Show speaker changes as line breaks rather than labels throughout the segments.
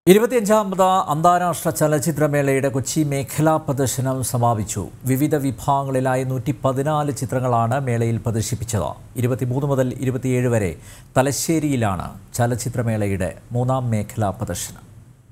ഇരുപത്തിയഞ്ചാമത് അന്താരാഷ്ട്ര ചലച്ചിത്രമേളയുടെ കൊച്ചി മേഖലാ പ്രദർശനം സമാപിച്ചു വിവിധ വിഭാഗങ്ങളിലായി നൂറ്റി പതിനാല് ചിത്രങ്ങളാണ് മേളയിൽ പ്രദർശിപ്പിച്ചത് ഇരുപത്തിമൂന്ന് മുതൽ ഇരുപത്തിയേഴ് വരെ തലശ്ശേരിയിലാണ് ചലച്ചിത്രമേളയുടെ മൂന്നാം മേഖലാ പ്രദർശനം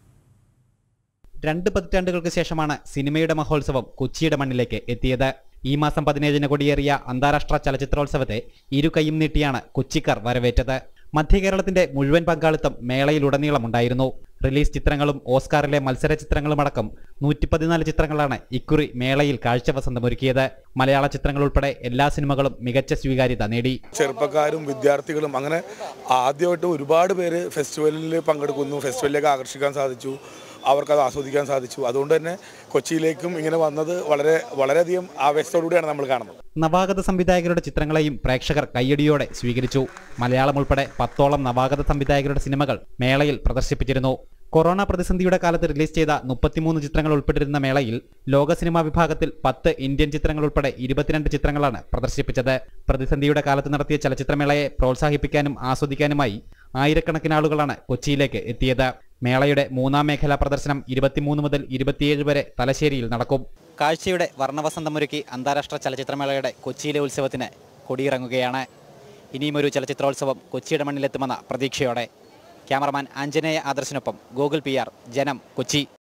രണ്ട് പതിറ്റാണ്ടുകൾക്ക് ശേഷമാണ് സിനിമയുടെ മഹോത്സവം കൊച്ചിയുടെ മണ്ണിലേക്ക് എത്തിയത് ഈ മാസം പതിനേഴിന് കൊടിയേറിയ അന്താരാഷ്ട്ര ചലച്ചിത്രോത്സവത്തെ ഇരു കൈയും നീട്ടിയാണ് കൊച്ചിക്കാർ വരവേറ്റത് മധ്യകേരളത്തിന്റെ മുഴുവൻ പങ്കാളിത്തം മേളയിലുടനീളമുണ്ടായിരുന്നു റിലീസ് ചിത്രങ്ങളും ഓസ്കാറിലെ മത്സര ചിത്രങ്ങളുമടക്കം നൂറ്റി പതിനാല് ചിത്രങ്ങളാണ് ഇക്കുറി മേളയിൽ കാഴ്ചവസന്തമൊരുക്കിയത് മലയാള ചിത്രങ്ങൾ ഉൾപ്പെടെ എല്ലാ സിനിമകളും മികച്ച സ്വീകാര്യത നേടി
ചെറുപ്പക്കാരും വിദ്യാർത്ഥികളും അങ്ങനെ ആദ്യമായിട്ട് ഒരുപാട് പേര് ഫെസ്റ്റിവലിൽ പങ്കെടുക്കുന്നു ഫെസ്റ്റിവലിലേക്ക് ആകർഷിക്കാൻ സാധിച്ചു അവർക്കത് ആസ്വദിക്കാൻ സാധിച്ചു അതുകൊണ്ട് തന്നെ കൊച്ചിയിലേക്കും ഇങ്ങനെ വന്നത് വളരെ വളരെയധികം ആവേശത്തോടുകൂടിയാണ് നമ്മൾ കാണുന്നത്
നവാഗത സംവിധായകരുടെ ചിത്രങ്ങളെയും പ്രേക്ഷകർ കയ്യടിയോടെ സ്വീകരിച്ചു മലയാളം ഉൾപ്പെടെ പത്തോളം നവാഗത സംവിധായകരുടെ സിനിമകൾ മേളയിൽ പ്രദർശിപ്പിച്ചിരുന്നു കൊറോണ പ്രതിസന്ധിയുടെ കാലത്ത് റിലീസ് ചെയ്ത മുപ്പത്തിമൂന്ന് ചിത്രങ്ങൾ ഉൾപ്പെട്ടിരുന്ന മേളയിൽ ലോക സിനിമാ വിഭാഗത്തിൽ പത്ത് ഇന്ത്യൻ ചിത്രങ്ങൾ ഉൾപ്പെടെ ഇരുപത്തിരണ്ട് ചിത്രങ്ങളാണ് പ്രദർശിപ്പിച്ചത് പ്രതിസന്ധിയുടെ കാലത്ത് നടത്തിയ ചലച്ചിത്രമേളയെ പ്രോത്സാഹിപ്പിക്കാനും ആസ്വദിക്കാനുമായി ആയിരക്കണക്കിന് ആളുകളാണ് കൊച്ചിയിലേക്ക് എത്തിയത് മേളയുടെ മൂന്നാം മേഖലാ പ്രദർശനം ഇരുപത്തിമൂന്ന് മുതൽ ഇരുപത്തിയേഴ് വരെ തലശ്ശേരിയിൽ നടക്കും കാഴ്ചയുടെ വർണ്ണവസന്തമൊരുക്കി അന്താരാഷ്ട്ര ചലച്ചിത്രമേളയുടെ കൊച്ചിയിലെ ഉത്സവത്തിന് കൊടിയിറങ്ങുകയാണ് ഇനിയും ഒരു ചലച്ചിത്രോത്സവം കൊച്ചിയുടെ മണ്ണിലെത്തുമെന്ന പ്രതീക്ഷയോടെ ക്യാമറമാൻ ആഞ്ജനേയ ആദർശിനൊപ്പം Google P R Janam Kochi